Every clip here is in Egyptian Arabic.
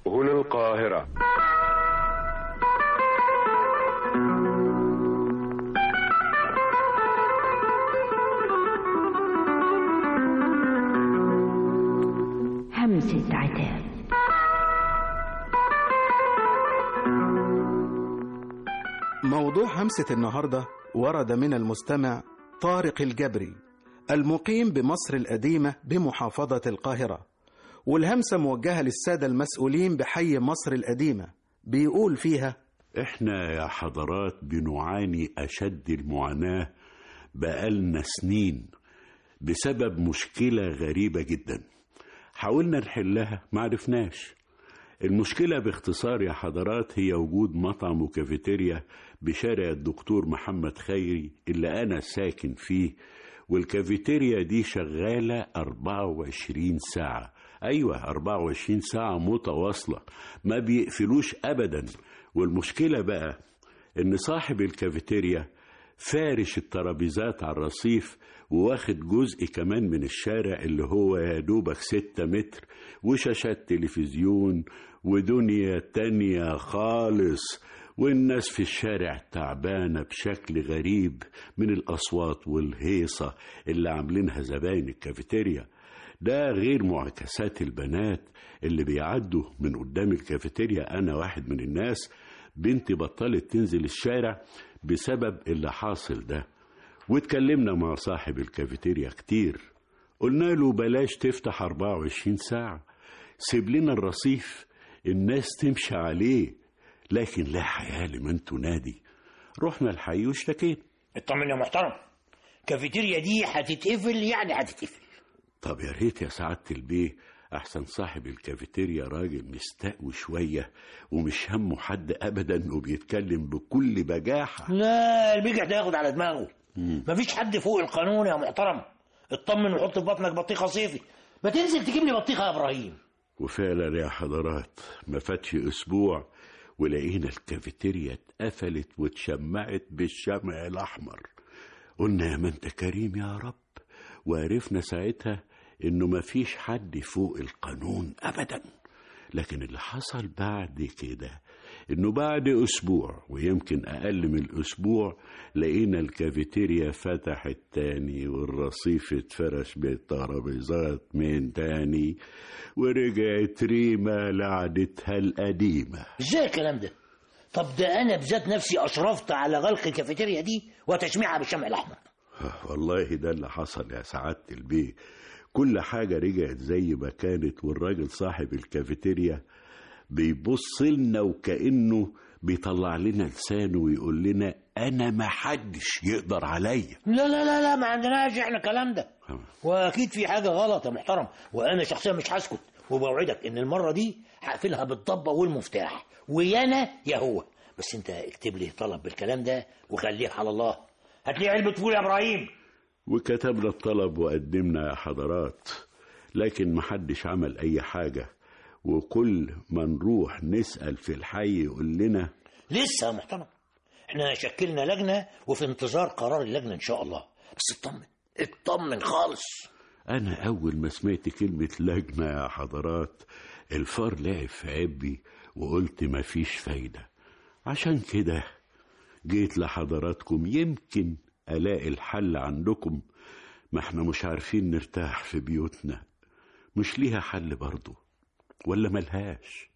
هنا القاهرة همسة عتاب موضوع همسة النهاردة ورد من المستمع طارق الجبري المقيم بمصر القديمة بمحافظة القاهرة والهمسة موجهة للسادة المسؤولين بحي مصر القديمة بيقول فيها احنا يا حضرات بنعاني اشد المعاناه بقالنا سنين بسبب مشكله غريبه جدا حاولنا نحلها معرفناش المشكلة باختصار يا حضرات هي وجود مطعم وكافيتيريا بشارع الدكتور محمد خيري اللي أنا ساكن فيه والكافيتيريا دي شغالة 24 ساعة أيوة 24 ساعة متواصلة ما بيقفلوش أبدا والمشكلة بقى إن صاحب الكافيتيريا فارش الترابيزات على الرصيف وواخد جزء كمان من الشارع اللي هو يا دوبك ستة متر وشاشات تلفزيون ودنيا تانية خالص والناس في الشارع تعبانة بشكل غريب من الأصوات والهيصة اللي عاملينها زباين الكافيتيريا ده غير معاكسات البنات اللي بيعدوا من قدام الكافيتيريا أنا واحد من الناس بنتي بطلت تنزل الشارع بسبب اللي حاصل ده واتكلمنا مع صاحب الكافيتيريا كتير قلنا له بلاش تفتح 24 ساعة سيب لنا الرصيف الناس تمشي عليه لكن لا حياة لمن تنادي رحنا الحي واشتكينا اطمن يا محترم كافيتيريا دي هتتقفل يعني هتتقفل طب يا ريت يا سعادة البيه أحسن صاحب الكافيتيريا راجل مستقوي شوية ومش همه حد أبدا وبيتكلم بكل بجاحة لا البجح ده ياخد على دماغه مفيش حد فوق القانون يا محترم اطمن وحط في بطنك بطيخه صيفي ما تنزل تجيب لي بطيخه يا ابراهيم وفعلا يا حضرات ما فاتش أسبوع ولقينا الكافيتيريا اتقفلت واتشمعت بالشمع الأحمر قلنا يا من انت كريم يا رب وعرفنا ساعتها انه مفيش حد فوق القانون ابدا لكن اللي حصل بعد كده انه بعد اسبوع ويمكن اقل من الاسبوع لقينا الكافيتيريا فتحت تاني والرصيف اتفرش بالترابيزات من تاني ورجعت ريما لعدتها القديمة ازاي الكلام ده طب ده انا بذات نفسي اشرفت على غلق الكافيتيريا دي وتشميعها بالشمع الاحمر والله ده اللي حصل يا سعادة البيه كل حاجة رجعت زي ما كانت والراجل صاحب الكافيتيريا بيبص لنا وكأنه بيطلع لنا لسانه ويقول لنا أنا ما حدش يقدر عليا لا لا لا لا ما عندناش احنا الكلام ده واكيد في حاجه غلط يا محترم وانا شخصيا مش هسكت وبوعدك ان المره دي هقفلها بالضبه والمفتاح ويا انا يا هو بس انت اكتب لي طلب بالكلام ده وخليه على الله هات لي علبه فول يا ابراهيم وكتبنا الطلب وقدمنا يا حضرات لكن محدش عمل أي حاجة وكل ما نروح نسأل في الحي يقول لنا لسه يا محترم احنا شكلنا لجنه وفي انتظار قرار اللجنه ان شاء الله بس اطمن اطمن خالص أنا أول ما سمعت كلمة لجنة يا حضرات الفار لعب في عبي وقلت مفيش فايدة عشان كده جيت لحضراتكم يمكن ألاقي الحل عندكم ما احنا مش عارفين نرتاح في بيوتنا مش ليها حل برضه ولا ملهاش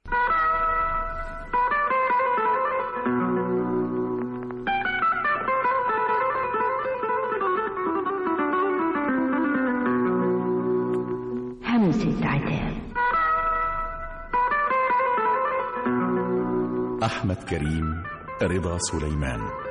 همسة عتاب أحمد كريم رضا سليمان